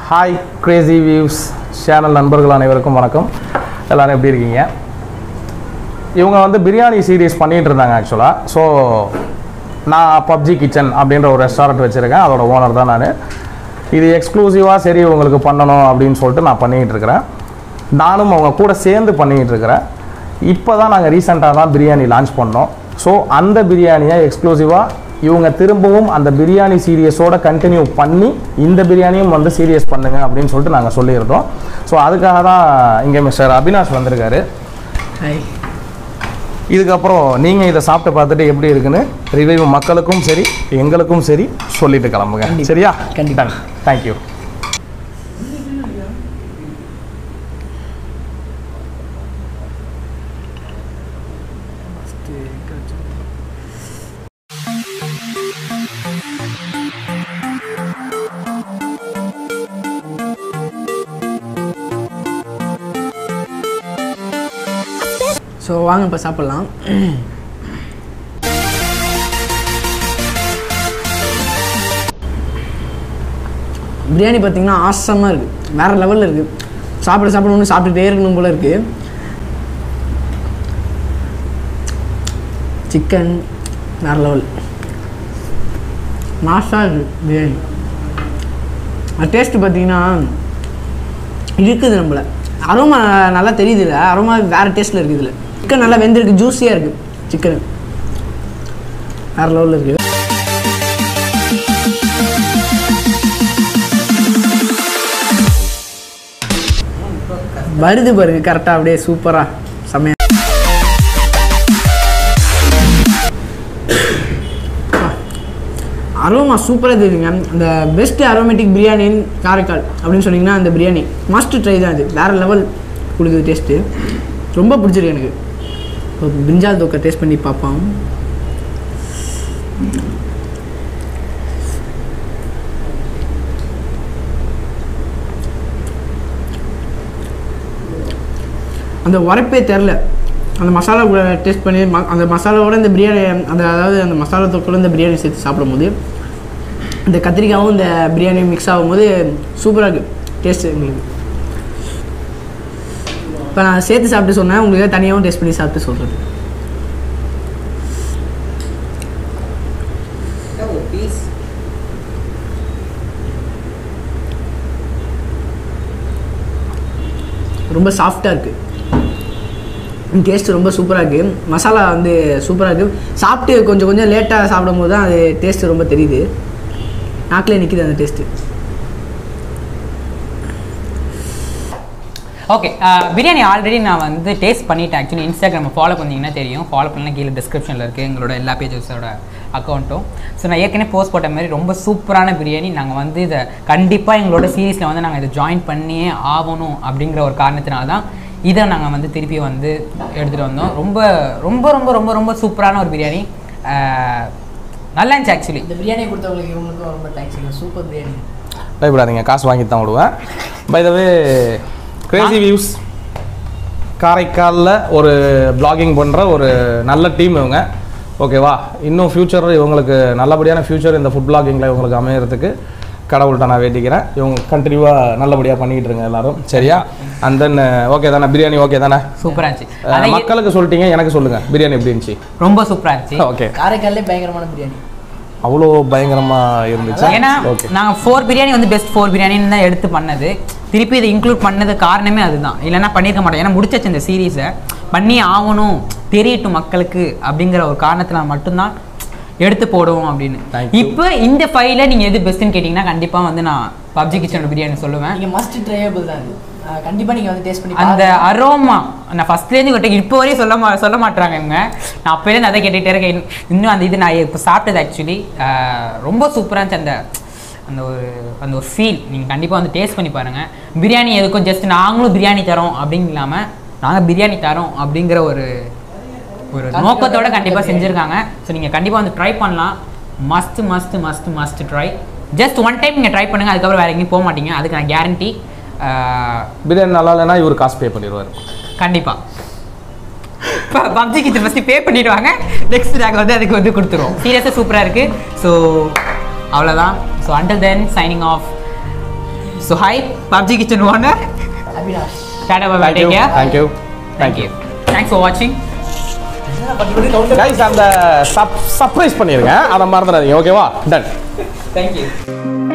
Hi Crazy views channel நண்பர்கள் அனைவருக்கும் வணக்கம் எல்லாரும் எப்படி இருக்கீங்க இவங்க வந்து பிரியாணி சீரீஸ் பண்ணிகிட்டு இருந்தாங்க ஆக்சுவலாக ஸோ நான் பப்ஜி கிச்சன் அப்படின்ற ஒரு ரெஸ்டாரண்ட் வச்சுருக்கேன் அதோட ஓனர் தான் நான் இது எக்ஸ்க்ளூசிவாக சரி உங்களுக்கு பண்ணணும் அப்படின்னு சொல்லிட்டு நான் பண்ணிக்கிட்டு இருக்கிறேன் நானும் அவங்க கூட சேர்ந்து பண்ணிக்கிட்டு இருக்கிறேன் இப்போ தான் நாங்கள் ரீசெண்டாக தான் பிரியாணி லான்ச் பண்ணோம் ஸோ அந்த பிரியாணியை எக்ஸ்க்ளூசிவாக இவங்க திரும்பவும் அந்த பிரியாணி சீரியஸோட கண்டினியூ பண்ணி இந்த பிரியாணியும் வந்து சீரியஸ் பண்ணுங்க அப்படின்னு சொல்லிட்டு நாங்கள் சொல்லியிருந்தோம் ஸோ அதுக்காக தான் இங்கே மிஸ்டர் அபினாஷ் வந்திருக்காரு ஹாய் இதுக்கப்புறம் நீங்கள் இதை சாப்பிட்டு பார்த்துட்டு எப்படி இருக்குன்னு ரிவ்யூ மக்களுக்கும் சரி எங்களுக்கும் சரி சொல்லிட்டு கிளம்புங்க கண்டிப்பா. சரியா கண்டிப்பா. தேங்க்யூ ஸோ வாங்க இப்போ சாப்பிட்லாம் பிரியாணி பார்த்தீங்கன்னா ஆசமாக இருக்குது வேறு லெவலில் இருக்குது சாப்பிட சாப்பிடணும்னு சாப்பிட்டுட்டே இருக்கணும் போல இருக்குது சிக்கன் வேறு லெவல் மாசாக இருக்குது பிரியாணி அது டேஸ்ட்டு பார்த்தீங்கன்னா இருக்குது நம்மள அரோமா நல்லா தெரியுது இல்லை அரோமா வேறு டேஸ்ட்டில் இருக்குது இதில் சிக்கன் நல்லா வெந்திருக்கு ஜூஸியாக இருக்குது சிக்கன் வேறு லெவலில் இருக்குது வருது பாருங்க கரெக்டாக அப்படியே சூப்பராக செம்மையா அரோமா சூப்பராக தெரியுங்க அந்த பெஸ்ட் அரோமேட்டிக் பிரியாணின்னு காரைக்கால் அப்படின்னு சொன்னீங்கன்னா அந்த பிரியாணி மஸ்ட் ட்ரை தான் இது வேறு லெவல் கொடுக்குது டேஸ்ட்டு ரொம்ப பிடிச்சிருக்கு எனக்கு இப்போ பிரிஞ்சால் தோக்கை டேஸ்ட் பண்ணி பார்ப்போம் அந்த உரைப்பே தெரில அந்த மசாலா கூட டேஸ்ட் பண்ணி ம அந்த மசாலாவோட இந்த பிரியாணி அந்த அதாவது அந்த மசாலா தொக்கோட இந்த பிரியாணி சேர்த்து சாப்பிடும்போது இந்த கத்திரிக்காவும் இந்த பிரியாணி மிக்ஸ் ஆகும்போது சூப்பராக இருக்குது டேஸ்ட்டு எங்களுக்கு இப்போ நான் சேர்த்து சாப்பிட்டு சொன்னேன் உங்களுக்கு தனியாகவும் டேஸ்ட் பண்ணி சாப்பிட்டு சொல்கிறது ரொம்ப சாஃப்டாக இருக்குது டேஸ்ட் ரொம்ப சூப்பராக இருக்குது மசாலா வந்து சூப்பராக இருக்குது சாப்பிட்டு கொஞ்சம் கொஞ்சம் லேட்டாக சாப்பிடும்போது தான் அது டேஸ்ட்டு ரொம்ப தெரியுது நாக்கில் நிற்கிது அந்த டேஸ்ட்டு ஓகே பிரியாணி ஆல்ரெடி நான் வந்து டேஸ்ட் பண்ணிட்டேன் ஆக்சுவலி இன்ஸ்டாகிராம் ஃபாலோ பண்ணீங்கன்னா தெரியும் ஃபாலோ பண்ணலாம் கீழே டிஸ்கிரிப்ஷனில் இருக்குது எங்களோட எல்லா பேஜஸோட அக்கௌண்ட்டும் ஸோ நான் ஏற்கனவே போஸ்ட் போட்ட மாதிரி ரொம்ப சூப்பரான பிரியாணி நாங்கள் வந்து இதை கண்டிப்பாக எங்களோட சீரீஸில் வந்து நாங்கள் இதை ஜாயின் பண்ணியே ஆகணும் அப்படிங்கிற ஒரு காரணத்தினால தான் இதை நாங்கள் வந்து திருப்பி வந்து எடுத்துகிட்டு வந்தோம் ரொம்ப ரொம்ப ரொம்ப ரொம்ப ரொம்ப சூப்பரான ஒரு பிரியாணி அஹ், நல்லா இருந்துச்சு ஆக்சுவலி இந்த பிரியாணி கொடுத்தவங்களுக்கு இவங்களுக்கும் ரொம்ப தேங்க்ஸ் சூப்பர் பிரியாணி பயப்படாதீங்க காசு வாங்கி தான் விடுவேன் பை தவே கிரேசி வியூஸ் காரைக்காலில் ஒரு பிளாகிங் பண்ணுற ஒரு நல்ல டீம் இவங்க ஓகேவா இன்னும் ஃப்யூச்சர் இவங்களுக்கு நல்லபடியான ஃப்யூச்சர் இந்த ஃபுட் பிளாகிங்கில் இவங்களுக்கு அமையறதுக்கு கடவுள்கிட்ட நான் வேண்டிக்கிறேன் இவங்க கண்டினியூவாக நல்லபடியாக பண்ணிக்கிட்டு இருங்க எல்லாரும் சரியா அண்ட் தென் ஓகே தானே பிரியாணி ஓகே தானே சூப்பராக இருந்துச்சு அஹ், அதான் ஏ- மக்களுக்கு சொல்லிட்டீங்க எனக்கு சொல்லுங்கள் பிரியாணி எப்படி இருந்துச்சு ரொம்ப சூப்பராக இருந்துச்சு ஓகே காரைக்காலே பயங்கரமான பிரியாணி அவ்வளோ பயங்கரமாக இருந்துச்சு ஏன்னா ஓகே நாங்கள் ஃபோர் பிரியாணி வந்து பெஸ்ட் ஃபோர் பிரியாணின்னு தான் எடுத்து பண்ணது திருப்பி இதை இன்க்ளூட் பண்ணது காரணமே அதுதான் இல்லைன்னா பண்ணியிருக்க மாட்டோம் ஏன்னா முடிச்சாச்சு இந்த சீரீஸை பண்ணி ஆகணும் தெரியட்டும் மக்களுக்கு அப்படிங்கிற ஒரு காரணத்தில் மட்டும்தான் எடுத்து போடுவோம் அப்படின்னு Thank you. இப்போ இந்த ஃபைல நீங்கள் எது பெஸ்ட்டுன்னு கேட்டிங்கன்னா கண்டிப்பாக வந்து நான் பப்ஜி கிச்சனோட பிரியாணி சொல்லுவேன் நீங்கள் மஸ்ட் ட்ரையபிள் தான் இது கண்டிப்பாக நீங்கள் வந்து டேஸ்ட் பண்ணி அந்த அரோமா நான் ஃபர்ஸ்ட்லேருந்து கிட்ட இப்போ வரையும் சொல்ல மா சொல்ல மாட்டாங்க இவங்க நான் அப்போலேருந்து அதை கேட்டுகிட்டே இருக்கேன் இன்னும் இன்னும் அந்த இது நான் இப்போ சாப்பிட்டது ஆக்சுவலி ரொம்ப சூப்பராக இருந்துச்சு அந்த அந்த ஒரு அந்த ஒரு ஃபீல் நீங்கள் கண்டிப்பாக வந்து டேஸ்ட் பண்ணி பாருங்கள் பிரியாணி எதுக்கும் ஜஸ்ட் நாங்களும் பிரியாணி தரோம் அப்படின்னு இல்லாமல் நாங்கள் பிரியாணி தரோம் அப்படிங்கிற ஒரு ஒரு நோக்கத்தோட கண்டிப்பாக செஞ்சுருக்காங்க ஸோ நீங்கள் கண்டிப்பாக வந்து ட்ரை பண்ணலாம் must must must must try just one time நீங்கள் ட்ரை பண்ணுங்கள் அதுக்கப்புறம் வேறு எங்கேயும் போக மாட்டீங்க அதுக்கு நான் கேரண்டி பிரியாணி நல்லா இல்லைன்னா இவர் காசு பே பண்ணிடுவார் கண்டிப்பாக பப்ஜி கிச்சன் ஃபஸ்ட்டு பே பண்ணிட்டு வாங்க நெக்ஸ்ட் நாங்கள் வந்து அதுக்கு வந்து கொடுத்துருவோம் சீரியஸாக சூப்பராக இருக்குது ஸோ அவ்வளோதான் so under then signing off so hi PUBG kitchen owner tata bye thank you take care thank you thank you thanks for வாட்சிங் கைஸ் அந்த சப் சர்ப்ரைஸ் பண்ணிருங்க அதை மறந்துடாதீங்க ஓகேவா டன் தேங்க்யூ